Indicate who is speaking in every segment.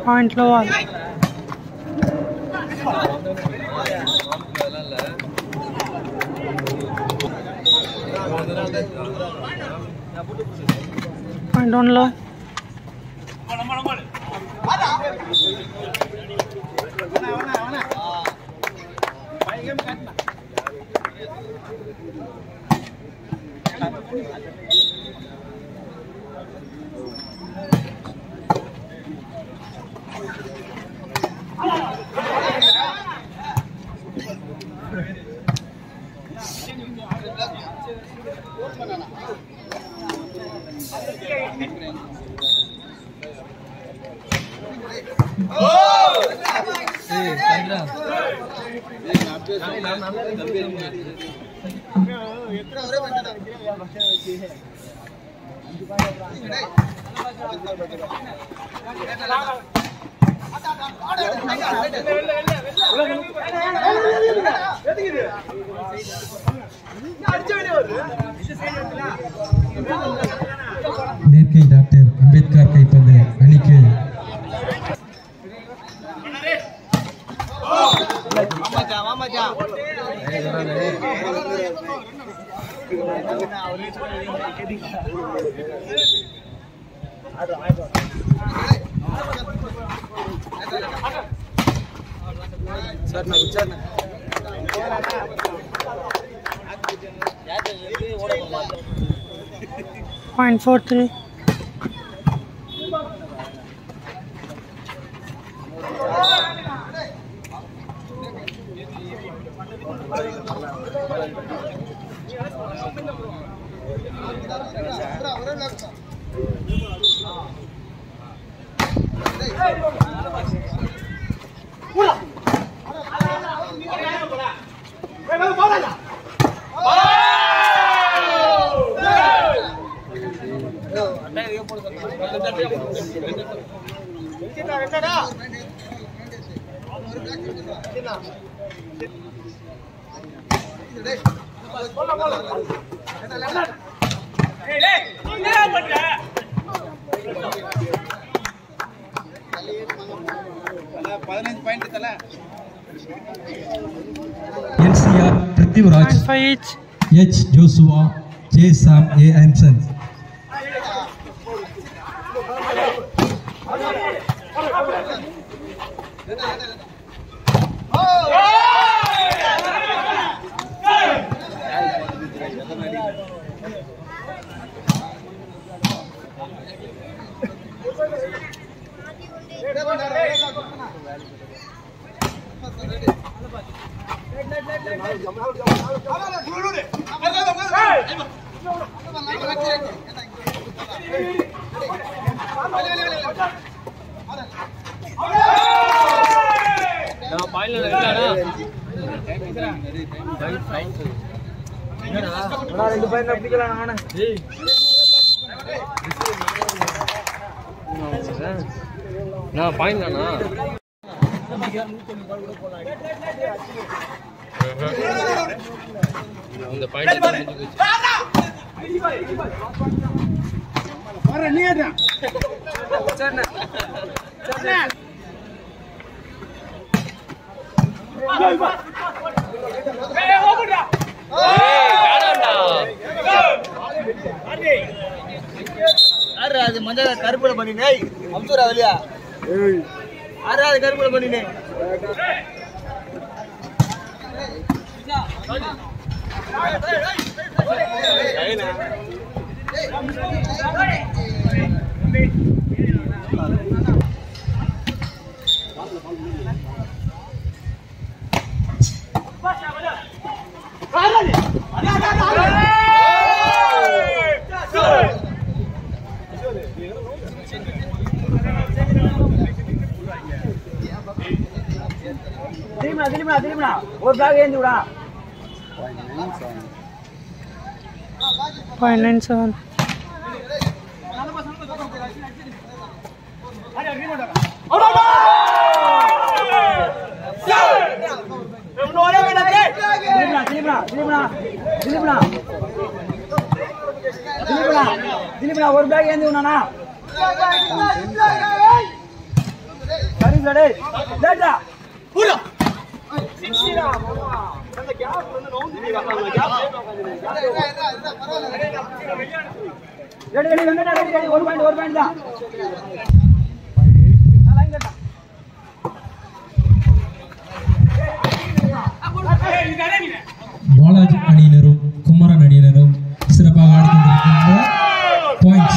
Speaker 1: பாயிண்ட்ல வால் பாயிண்ட் ஒன்ல
Speaker 2: நேர்கை டாக்டர் அம்பேத்கர் கைப்பந்து அணிக்கு
Speaker 1: point four three
Speaker 2: NCR Prithviraj
Speaker 1: point five each
Speaker 2: H Joshua J Sam A ஆம்சன்
Speaker 3: நான் பாயிண்ட் தானா இந்த பாயிண்ட் முடிஞ்சு போச்சு
Speaker 4: யாரு அது மஞ்சள் கருப்புல பண்ணினே அம்சூரா வெளியா யாரு அது கருப்புல பண்ணினே திரும்பிடா திரும்பிடா திரும்பிடா ஒரு பேக் ஏந்தி விடா
Speaker 1: பாயிண்ட் நைன் செவன்
Speaker 4: திரும்பிடா திரும்பிடா திரும்பிடா திரும்பிடா திரும்பிடா திரும்பிடா ஒரு பேக் ஏந்தி விடா சரிங்களா டேய் லேட்டா பூரா சிக்ஸிரா அந்த கேப் வந்து நவுந்து நீ வரலாம் கேப் ready ready Venkata ready ready ஒரு பாயிண்ட் ஒரு பாயிண்ட் தான் நான் லைன் கட்டா
Speaker 2: பாலாஜி அணியினரும் குமரன் அணியினரும் சிறப்பாக ஆடிக்கொண்டிருக்கின்ற பாயிண்ட்ஸ்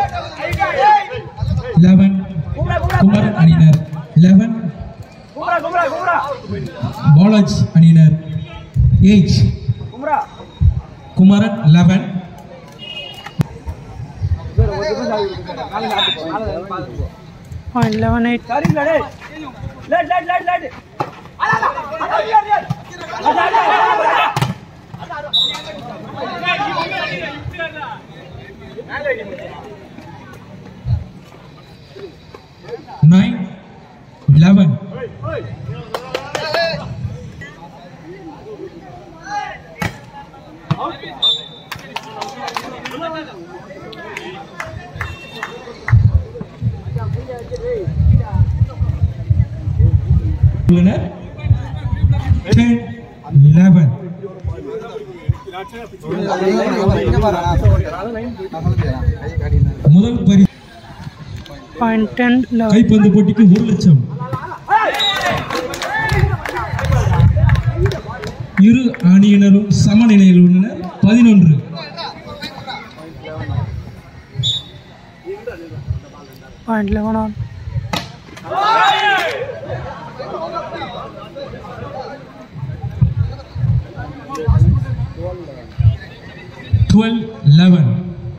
Speaker 2: லெவன் குமரன் அணியினர் லெவன்
Speaker 4: கும்ரா கும்ரா கும்ரா
Speaker 2: பாலாஜி அணியினர் எயிட்
Speaker 4: கும்ரா
Speaker 2: குமரன் லெவன்
Speaker 1: Point 11 8.
Speaker 4: சரிங்களா டேய் late late late late
Speaker 2: nine eleven ten eleven முதல் பரி
Speaker 1: Point 10 11.
Speaker 2: கைப்பந்து போட்டிக்கு ஒரு லட்சம் இரு அணியினரும் சமநிலையில் உள்ளனர் பதினொன்று
Speaker 1: Point 11 on.
Speaker 2: டுவெல் லெவன்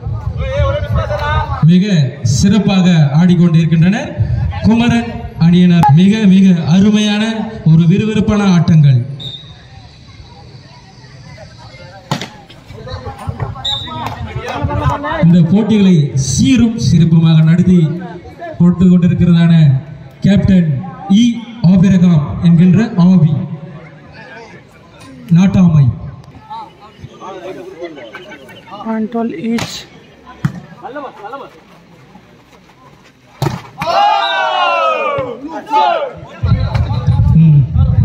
Speaker 2: மிக சிறப்பாக ஆடிக்கொண்டிருக்கின்றனர் குமரன் அணியினர் மிக மிக அருமையான ஒரு விறுவிறுப்பான ஆட்டங்கள் இந்த போட்டிகளை சீரும் சிறப்புமாக நடத்தி கொண்டு கொண்டிருக்கிறதான கேப்டன் இ ஆபிரகாம் என்கின்ற ஆவி நாட்டாமை
Speaker 1: Point 12 each.
Speaker 2: ம்.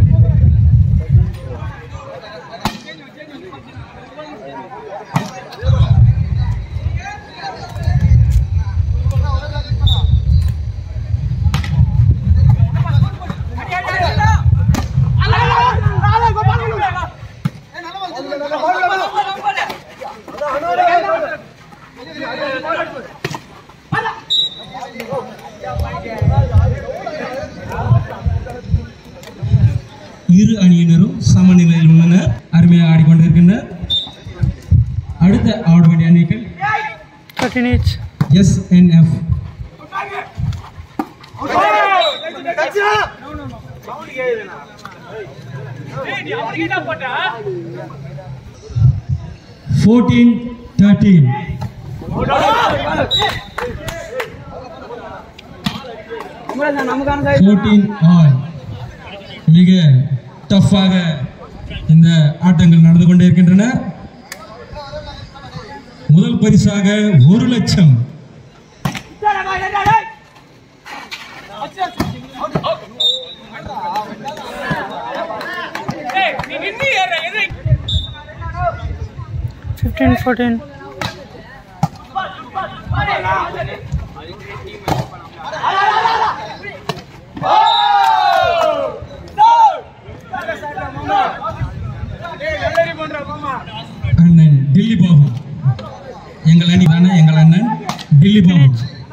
Speaker 2: இரு அணியினரும் சமநிலையில் உள்ளனர் அருமையாக ஆடிக்கொண்டிருக்கின்றனர் அடுத்த ஆட வேண்டிய அணிகள்
Speaker 1: 13 each.
Speaker 2: S N F fourteen thirteen
Speaker 4: நமக்கான
Speaker 2: ஃபோர்டீன் ஆல் மிக டஃப்பாக இந்த ஆட்டங்கள் நடந்து கொண்டே இருக்கின்றன முதல் பரிசாக ஒரு லட்சம்
Speaker 1: Fifteen, fourteen.
Speaker 2: அண்ணன் டில்லி பாபு எங்கள் அணி தானே எங்கள் அண்ணன் டில்லி பாபு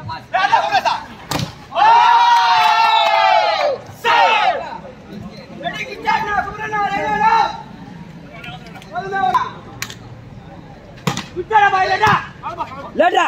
Speaker 4: லேட்டா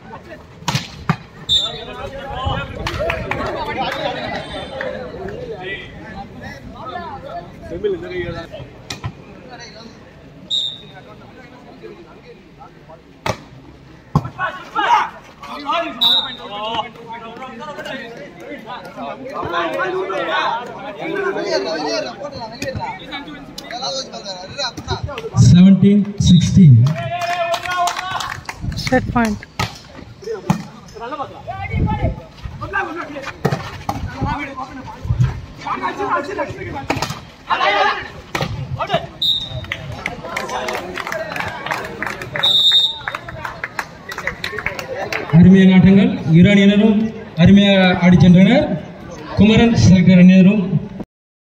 Speaker 2: செவன்டீன் சிக்ஸ்டீன்
Speaker 1: Set point.
Speaker 2: அருமையான ஆட்டங்கள் இரு அணியினரும் அருமையாக ஆடி சென்றனர் குமரன் செலக்டர் அணியினரும்